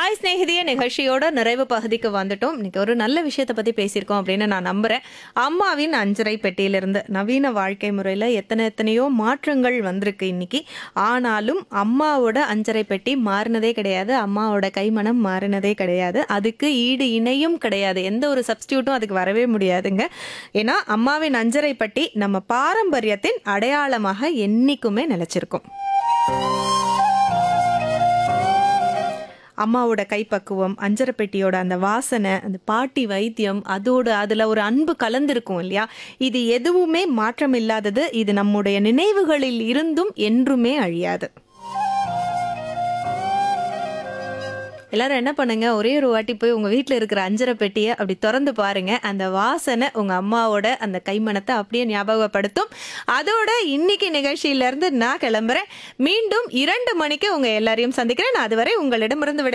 hi ஸ்நேகிதிய நிகழ்ச்சியோட நிறைவு பகுதிக்கு வந்துட்டோம் இன்னைக்கு ஒரு நல்ல விஷயத்தை பத்தி பேசியிருக்கோம் அப்படின்னு நான் நம்புறேன் அம்மாவின் அஞ்சரை பெட்டியிலிருந்து நவீன வாழ்க்கை முறையில எத்தனை எத்தனையோ மாற்றங்கள் வந்திருக்கு இன்னைக்கு ஆனாலும் அம்மாவோட அஞ்சரை பெட்டி மாறினதே கிடையாது அம்மாவோட கைமணம் மாறினதே கிடையாது அதுக்கு ஈடு இணையும் கிடையாது எந்த ஒரு சப்ஸ்டியூட்டும் அதுக்கு வரவே முடியாதுங்க ஏன்னா அம்மாவின் அஞ்சரை பெட்டி நம்ம பாரம்பரியத்தின் அடையாளமாக என்னைக்குமே நிலைச்சிருக்கும் அம்மாவோட கைப்பக்குவம் அஞ்சரை பெட்டியோட அந்த வாசனை அந்த பாட்டி வைத்தியம் அதோட அதில் ஒரு அன்பு கலந்திருக்கும் இல்லையா இது எதுவுமே மாற்றம் இல்லாதது இது நம்முடைய நினைவுகளில் இருந்தும் என்றுமே அழியாது எல்லாரும் என்ன பண்ணுங்க ஒரே ஒரு வாட்டி போய் உங்க வீட்டில் இருக்கிற அஞ்சரை பெட்டியை அப்படி திறந்து பாருங்க அந்த வாசனை உங்க அம்மாவோட அந்த கைமணத்தை அப்படியே ஞாபகப்படுத்தும் அதோட இன்னைக்கு நிகழ்ச்சியில இருந்து நான் கிளம்புறேன் மீண்டும் இரண்டு மணிக்கு உங்க எல்லாரையும் சந்திக்கிறேன் அதுவரை உங்களிடமிருந்து விடை